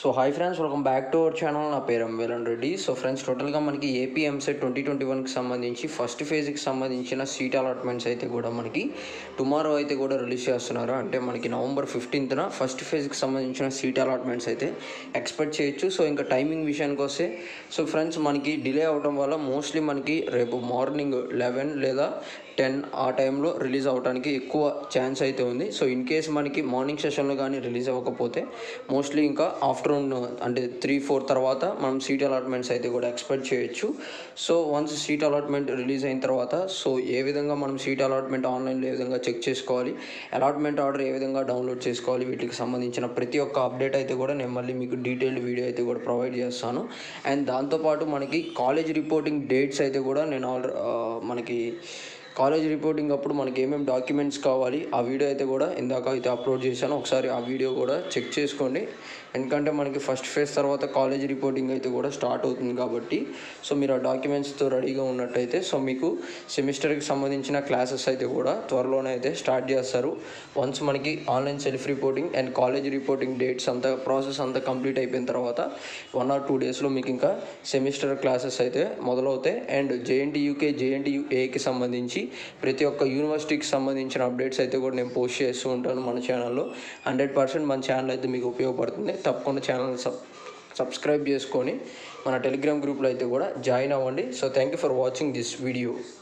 so hi friends welcome back to our channel నా పేరు ఎంవేలన్ Reddy so friends టోటల్గా మనకి ఏపీ ఎంసెట్ ట్వంటీ ట్వంటీ వన్కి సంబంధించి ఫస్ట్ ఫేజ్కి సంబంధించిన సీట్ అలాట్మెంట్స్ అయితే కూడా మనకి టుమారో అయితే కూడా రిలీజ్ చేస్తున్నారు అంటే మనకి నవంబర్ ఫిఫ్టీన్త్న ఫస్ట్ ఫేజ్కి సంబంధించిన సీట్ అలాట్మెంట్స్ అయితే ఎక్స్పెక్ట్ చేయొచ్చు సో ఇంకా టైమింగ్ విషయానికి వస్తే సో ఫ్రెండ్స్ మనకి డిలే అవడం వల్ల మోస్ట్లీ మనకి రేపు మార్నింగ్ లెవెన్ లేదా టెన్ ఆ టైంలో రిలీజ్ అవ్వడానికి ఎక్కువ ఛాన్స్ అయితే ఉంది సో ఇన్ కేస్ మనకి మార్నింగ్ సెషన్లో కానీ రిలీజ్ అవ్వకపోతే మోస్ట్లీ ఇంకా ఆఫ్టర్నూన్ అంటే త్రీ ఫోర్ తర్వాత మనం సీట్ అలాట్మెంట్స్ అయితే కూడా ఎక్స్పెక్ట్ చేయొచ్చు so once seat allotment release అయిన తర్వాత సో ఏ విధంగా మనం సీట్ అలాట్మెంట్ ఆన్లైన్లో ఏ విధంగా చెక్ చేసుకోవాలి అలాట్మెంట్ ఆర్డర్ ఏ విధంగా డౌన్లోడ్ చేసుకోవాలి వీటికి సంబంధించిన ప్రతి ఒక్క అప్డేట్ అయితే కూడా నేను మళ్ళీ మీకు డీటెయిల్డ్ వీడియో అయితే కూడా ప్రొవైడ్ చేస్తాను అండ్ దాంతోపాటు మనకి కాలేజ్ రిపోర్టింగ్ డేట్స్ అయితే కూడా నేను ఆల్రెడీ మనకి కాలేజ్ రిపోర్టింగ్ అప్పుడు మనకి ఏమేమి డాక్యుమెంట్స్ కావాలి ఆ వీడియో అయితే కూడా ఇందాక అయితే అప్లోడ్ చేశాను ఒకసారి ఆ వీడియో కూడా చెక్ చేసుకోండి ఎందుకంటే మనకి ఫస్ట్ ఫేజ్ తర్వాత కాలేజ్ రిపోర్టింగ్ అయితే కూడా స్టార్ట్ అవుతుంది కాబట్టి సో మీరు ఆ డాక్యుమెంట్స్తో రెడీగా ఉన్నట్టయితే సో మీకు సెమిస్టర్కి సంబంధించిన క్లాసెస్ అయితే కూడా త్వరలోనే అయితే స్టార్ట్ చేస్తారు వన్స్ మనకి online self reporting and college reporting dates అంతా ప్రాసెస్ అంతా కంప్లీట్ అయిపోయిన తర్వాత వన్ ఆర్ టూ డేస్లో మీకు ఇంకా సెమిస్టర్ క్లాసెస్ అయితే మొదలవుతాయి అండ్ జేఎన్టీయూకే జేఎన్టీయూఏకి సంబంధించి ప్రతి ఒక్క యూనివర్సిటీకి సంబంధించిన అప్డేట్స్ అయితే కూడా నేను పోస్ట్ చేస్తూ ఉంటాను మన ఛానల్లో హండ్రెడ్ పర్సెంట్ మన ఛానల్ అయితే మీకు ఉపయోగపడుతుంది తప్పకుండా ఛానల్ సబ్ సబ్స్క్రైబ్ చేసుకొని మన టెలిగ్రామ్ గ్రూప్లో అయితే కూడా జాయిన్ అవ్వండి so thank you for watching this video